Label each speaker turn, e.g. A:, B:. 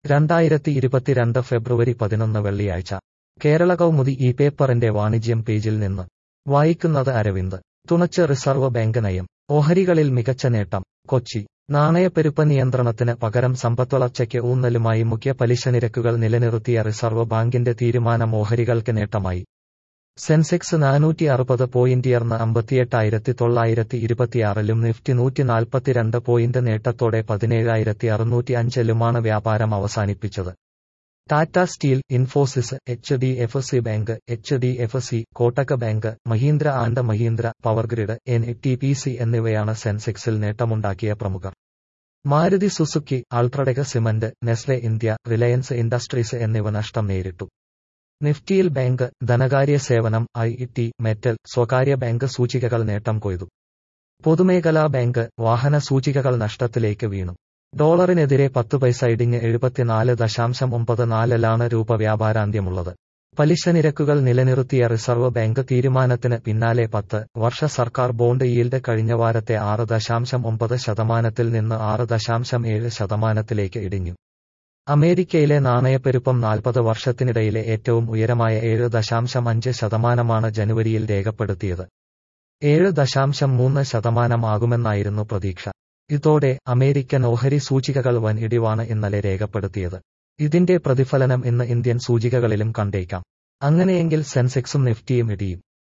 A: രണ്ടായിരത്തി ഇരുപത്തിരണ്ട് ഫെബ്രുവരി പതിനൊന്ന് വെള്ളിയാഴ്ച കേരള കൗമുദി ഈ പേപ്പറിന്റെ വാണിജ്യം പേജിൽ നിന്ന് വായിക്കുന്നത് അരവിന്ദ് തുണച്ച് റിസർവ് ബാങ്ക് നയം ഓഹരികളിൽ മികച്ച നേട്ടം കൊച്ചി നാണയപ്പെരുപ്പ നിയന്ത്രണത്തിന് പകരം സമ്പദ്വളർച്ചയ്ക്ക് ഊന്നലുമായി മുഖ്യ പലിശ നിരക്കുകൾ നിലനിർത്തിയ റിസർവ് ബാങ്കിന്റെ തീരുമാനം ഓഹരികൾക്ക് നേട്ടമായി സെൻസെക്സ് നാനൂറ്റി അറുപത് പോയിന്റിയർന്ന് അമ്പത്തിയെട്ടായിരത്തി തൊള്ളായിരത്തി ഇരുപത്തിയാറിലും നിഫ്റ്റി നൂറ്റി നാൽപ്പത്തിരണ്ട് പോയിന്റ് നേട്ടത്തോടെ പതിനേഴായിരത്തി അറുന്നൂറ്റി അഞ്ചിലുമാണ് വ്യാപാരം അവസാനിപ്പിച്ചത് Tata steel Infosys H D F C bank H D F C Kotak bank Mahindra and Mahindra power grid N T P C എന്നിവയാണ് സെൻസെക്സിൽ നേട്ടമുണ്ടാക്കിയ പ്രമുഖർ Maruti Suzuki UltraTech cement Nestle India Reliance Industries എന്നിവ നഷ്ടം നേരിട്ടു നിഫ്റ്റിയിൽ ബാങ്ക് ധനകാര്യ സേവനം ഐ ടി മെറ്റൽ സ്വകാര്യ ബാങ്ക് സൂചികകൾ നേട്ടം കൊയ്തു പൊതുമേഖലാ ബാങ്ക് വാഹന സൂചികകൾ നഷ്ടത്തിലേക്ക് വീണു ഡോളറിനെതിരെ പത്ത് പൈസ ഇടിഞ്ഞ് എഴുപത്തിനാല് ദശാംശം ഒമ്പത് നാലിലാണ് രൂപ വ്യാപാരാന്ത്യമുള്ളത് പലിശ നിരക്കുകൾ നിലനിർത്തിയ റിസർവ് ബാങ്ക് തീരുമാനത്തിന് പിന്നാലെ പത്ത് വർഷ സർക്കാർ ബോണ്ട് ഈൽഡ് കഴിഞ്ഞ വാരത്തെ ആറ് ദശാംശം ഒമ്പത് ശതമാനത്തിൽ നിന്ന് ആറ് ദശാംശം ഏഴ് ശതമാനത്തിലേക്ക് ഇടിഞ്ഞു അമേരിക്കയിലെ നാണയപ്പെരുപ്പം നാൽപ്പത് വർഷത്തിനിടയിലെ ഏറ്റവും ഉയരമായ ഏഴ് ദശാംശം അഞ്ച് ശതമാനമാണ് ജനുവരിയിൽ രേഖപ്പെടുത്തിയത് ഏഴ് ദശാംശം മൂന്ന് ശതമാനമാകുമെന്നായിരുന്നു പ്രതീക്ഷ ഇതോടെ അമേരിക്കൻ ഓഹരി സൂചികകൾ വൻ ഇടിവാണ് ഇന്നലെ രേഖപ്പെടുത്തിയത് ഇതിന്റെ പ്രതിഫലനം ഇന്ന് ഇന്ത്യൻ സൂചികകളിലും കണ്ടേക്കാം അങ്ങനെയെങ്കിൽ സെൻസെക്സും നിഫ്റ്റിയും ഇടിയും